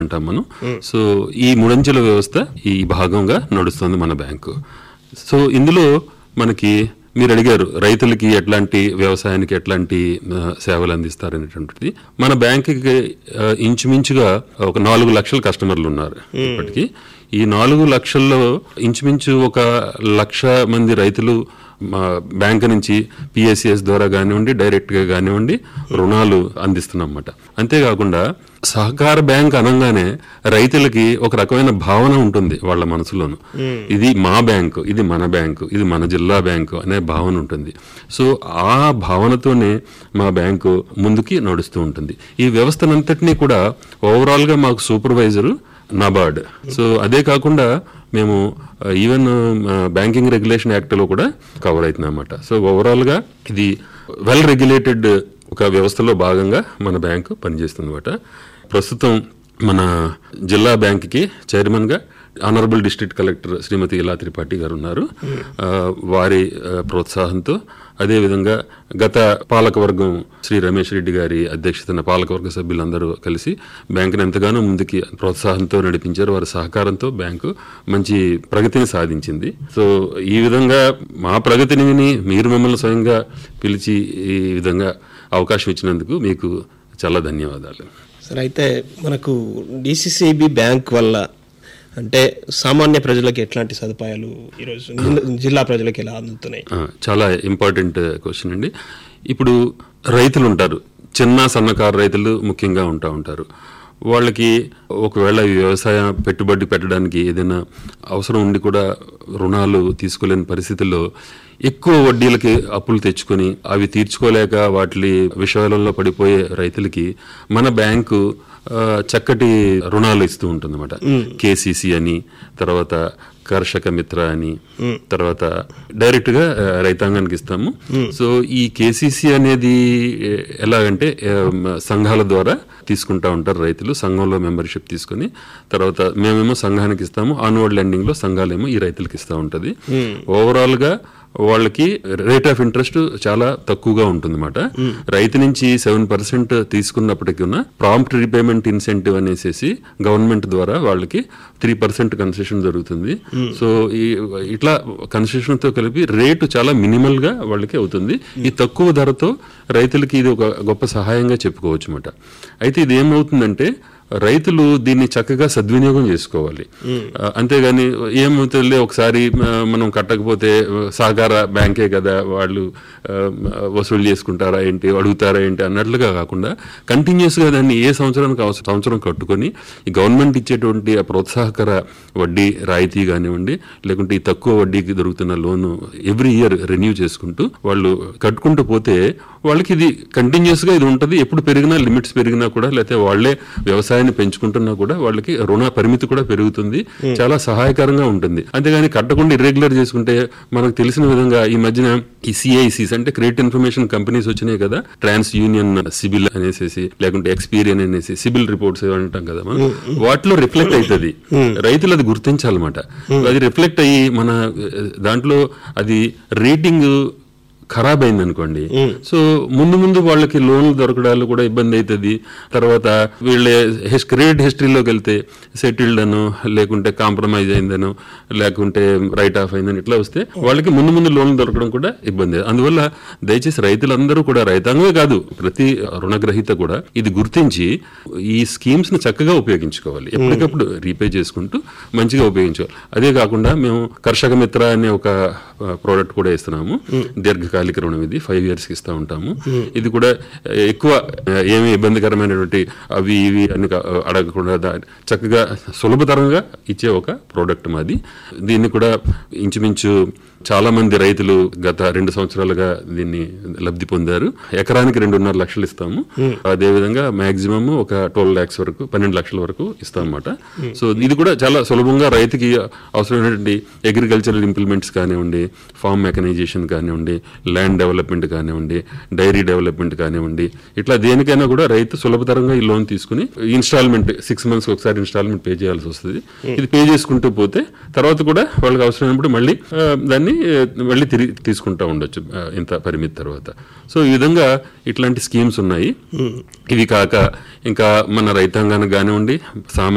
అంటాం మనం సో ఈ మూడంచెల వ్యవస్థ ఈ భాగంగా నడుస్తుంది మన బ్యాంకు సో ఇందులో మనకి మీరు అడిగారు రైతులకి ఎట్లాంటి వ్యవసాయానికి ఎట్లాంటి ఆ, సేవలు అందిస్తారనేటువంటిది మన బ్యాంకుకి ఆ, ఇంచుమించుగా ఒక నాలుగు లక్షల కస్టమర్లు ఉన్నారు ఇప్పటికి ఈ నాలుగు లక్షల్లో ఇంచుమించు ఒక లక్ష మంది రైతులు మా బ్యాంక్ నుంచి పిఎస్సిఎస్ ద్వారా కానివ్వండి డైరెక్ట్ గా కానివ్వండి రుణాలు అందిస్తున్నాం అన్నమాట అంతేకాకుండా సహకార బ్యాంక్ అనగానే రైతులకి ఒక రకమైన భావన ఉంటుంది వాళ్ళ మనసులోను ఇది మా బ్యాంకు ఇది మన బ్యాంకు ఇది మన జిల్లా బ్యాంకు అనే భావన ఉంటుంది సో ఆ భావనతోనే మా బ్యాంకు ముందుకి నడుస్తూ ఉంటుంది ఈ వ్యవస్థనంతటినీ కూడా ఓవరాల్ గా మాకు సూపర్వైజరు నబార్డ్ సో అదే కాకుండా మేము ఈవెన్ బ్యాంకింగ్ రెగ్యులేషన్ యాక్ట్ లో కూడా కవర్ అవుతుంది అనమాట సో ఓవరాల్ గా ఇది వెల్ రెగ్యులేటెడ్ ఒక వ్యవస్థలో భాగంగా మన బ్యాంకు పనిచేస్తుంది అనమాట ప్రస్తుతం మన జిల్లా బ్యాంక్కి చైర్మన్ గా ఆనరబుల్ డిస్ట్రిక్ట్ కలెక్టర్ శ్రీమతి ఇలా త్రిపాఠి గారు ఉన్నారు ఆ, వారి ఆ, ప్రోత్సాహంతో అదేవిధంగా గత పాలకవర్గం శ్రీ రమేష్ రెడ్డి గారి అధ్యక్షతన పాలకవర్గ సభ్యులందరూ కలిసి బ్యాంకును ఎంతగానో ముందుకి ప్రోత్సాహంతో నడిపించారు వారి సహకారంతో బ్యాంకు మంచి ప్రగతిని సాధించింది సో ఈ విధంగా మా ప్రగతిని విని మీరు మమ్మల్ని స్వయంగా పిలిచి ఈ విధంగా అవకాశం ఇచ్చినందుకు మీకు చాలా ధన్యవాదాలు సరే అయితే మనకు డిసిసిబి బ్యాంక్ వల్ల అంటే సామాన్య ప్రజలకు ఎట్లాంటి సదుపాయాలు ఈరోజు జిల్లా- జిల్లా ప్రజలకు ఎలా అందుతున్నాయి ఆ, చాలా ఇంపార్టెంట్ క్వశ్చన్ అండి ఇప్పుడు రైతులు ఉంటారు చిన్న సన్నకారు రైతులు ముఖ్యంగా ఉంటా ఉంటారు వాళ్ళకి ఒకవేళ ఈ వ్యవసాయ పెట్టుబడి పెట్టడానికి ఏదైనా అవసరం ఉండి కూడా రుణాలు తీసుకోలేని పరిస్థితుల్లో ఎక్కువ వడ్డీలకి అప్పులు తెచ్చుకొని అవి తీర్చుకోలేక వాటి విషయాలలో పడిపోయే రైతులకి మన బ్యాంకు ఆ, చక్కటి రుణాలు ఇస్తూ ఉంటుంది కేసీసీ అని తర్వాత కర్షక మిత్ర అని తర్వాత డైరెక్ట్ గా ఆ, రైతాంగానికి ఇస్తాము సో ఈ కేసీసీ అనేది ఏ, ఎలాగంటే ఏ, మ, సంఘాల ద్వారా తీసుకుంటా ఉంటారు రైతులు సంఘంలో మెంబర్షిప్ తీసుకొని తర్వాత మేమేమో సంఘానికి ఇస్తాము ఆన్వర్డ్ లెండింగ్ లో సంఘాలేమో ఈ రైతులకు ఇస్తూ ఉంటది ఓవరాల్ గా వాళ్ళకి రేట్ ఆఫ్ ఇంట్రెస్ట్ చాలా తక్కువగా ఉంటుందన్నమాట రైతు నుంచి సెవెన్ పర్సెంట్ తీసుకున్నప్పటికీ ఉన్న ప్రాంప్ట్ రీపేమెంట్ ఇన్సెంటివ్ అనేసి గవర్నమెంట్ ద్వారా వాళ్ళకి త్రీ పర్సెంట్ కన్సెషన్ జరుగుతుంది సో ఈ ఇట్లా కన్సెషన్ తో కలిపి రేటు చాలా మినిమల్ గా వాళ్ళకి అవుతుంది ఈ తక్కువ ధరతో రైతులకి ఇది ఒక గొప్ప సహాయంగా చెప్పుకోవచ్చు అనమాట అయితే ఇది ఏమవుతుందంటే రైతులు దీన్ని చక్కగా సద్వినియోగం చేసుకోవాలి ఆ, అంతేగాని ఏమవుతుందిలే ఒకసారి ఆ, మనం కట్టకపోతే ఆ, సహకార బ్యాంకే కదా వాళ్ళు ఆ, వసూలు చేసుకుంటారా ఏంటి అడుగుతారా ఏంటి అన్నట్లుగా కాకుండా కంటిన్యూస్ గా దాన్ని ఏ సంవత్సరానికి అవస- సంవత్సరం కట్టుకొని ఈ గవర్నమెంట్ ఇచ్చేటువంటి ఆ ప్రోత్సాహకర వడ్డీ రాయితీ కానివ్వండి లేకుంటే ఈ తక్కువ వడ్డీకి దొరుకుతున్న లోను ఎవ్రీ ఇయర్ రెన్యూ చేసుకుంటూ వాళ్ళు కట్టుకుంటూ పోతే వాళ్ళకి ఇది కంటిన్యూస్ గా ఇది ఉంటది ఎప్పుడు పెరిగినా లిమిట్స్ పెరిగినా కూడా లేకపోతే వాళ్ళే వ్యవసాయాన్ని పెంచుకుంటున్నా కూడా వాళ్ళకి రుణ పరిమితి కూడా పెరుగుతుంది చాలా సహాయకరంగా ఉంటుంది అంతేగాని కట్టకుండా ఇర్రెగ్యులర్ చేసుకుంటే మనకు తెలిసిన విధంగా ఈ మధ్యన ఈ సిఐసిస్ అంటే క్రెడిట్ ఇన్ఫర్మేషన్ కంపెనీస్ వచ్చినాయి కదా ట్రాన్స్ యూనియన్ సిబిల్ అనేసి లేకుంటే ఎక్స్పీరియన్ అనేసి సిబిల్ రిపోర్ట్స్ అంటాం కదా మనం వాటిలో రిఫ్లెక్ట్ అవుతుంది రైతులు అది గుర్తించాలన్నమాట అది రిఫ్లెక్ట్ అయ్యి మన ఆ, దాంట్లో అది రేటింగ్ ఖరాబ్ అయింది అనుకోండి సో ముందు ముందు వాళ్ళకి లోన్లు దొరకడాలు కూడా ఇబ్బంది అవుతుంది తర్వాత వీళ్ళ క్రెడిట్ హిస్టరీలోకి వెళ్తే సెటిల్డ్ అను లేకుంటే కాంప్రమైజ్ అయిందను లేకుంటే రైట్ ఆఫ్ అయిందని ఇట్లా వస్తే వాళ్ళకి ముందు ముందు లోన్లు దొరకడం కూడా ఇబ్బంది అందువల్ల దయచేసి రైతులందరూ కూడా రైతాంగమే కాదు ప్రతి రుణగ్రహీత కూడా ఇది గుర్తించి ఈ స్కీమ్స్ ని చక్కగా ఉపయోగించుకోవాలి ఎప్పటికప్పుడు రీపే చేసుకుంటూ మంచిగా ఉపయోగించుకోవాలి అదే కాకుండా మేము కర్షక మిత్ర అనే ఒక ప్రోడక్ట్ కూడా ఇస్తున్నాము దీర్ఘకాలిక రుణం ఇది ఫైవ్ ఇయర్స్ కి ఇస్తా ఉంటాము ఇది కూడా ఆ, ఎక్కువ ఆ, ఏమీ ఇబ్బందికరమైనటువంటి అవి ఇవి అని కా- అడగకుండా దా- చక్కగా సులభతరంగా ఇచ్చే ఒక ప్రోడక్ట్ మాది దీన్ని కూడా ఇంచుమించు చాలా మంది రైతులు గత రెండు సంవత్సరాలుగా దీన్ని లబ్ధి పొందారు ఎకరానికి రెండున్నర లక్షలు ఇస్తాము అదే విధంగా మాక్సిమం ఒక ట్వెల్వ్ లాక్స్ వరకు పన్నెండు లక్షల వరకు ఇస్తాం అన్నమాట సో ఇది కూడా చాలా సులభంగా రైతుకి అవసరమైనటువంటి అగ్రికల్చరల్ ఇంప్లిమెంట్స్ కానివ్వండి ఫార్మ్ మెకనైజేషన్ కానివ్వండి ల్యాండ్ డెవలప్మెంట్ కానివ్వండి డైరీ డెవలప్మెంట్ కానివ్వండి ఇట్లా దేనికైనా కూడా రైతు సులభతరంగా ఈ లోన్ తీసుకుని ఇన్స్టాల్మెంట్ సిక్స్ మంత్స్ ఒకసారి ఇన్స్టాల్మెంట్ పే చేయాల్సి వస్తుంది ఇది పే చేసుకుంటూ పోతే తర్వాత కూడా వాళ్ళకి అవసరమైనప్పుడు మళ్ళీ ఆ, దాన్ని ఆ, మళ్ళీ తిరిగి తీసుకుంటా ఉండొచ్చు ఆ, ఇంత పరిమితి తర్వాత సో ఈ విధంగా ఇట్లాంటి స్కీమ్స్ ఉన్నాయి ఇవి కాక ఇంకా మన రైతాంగానికి కానివ్వండి సామాన్య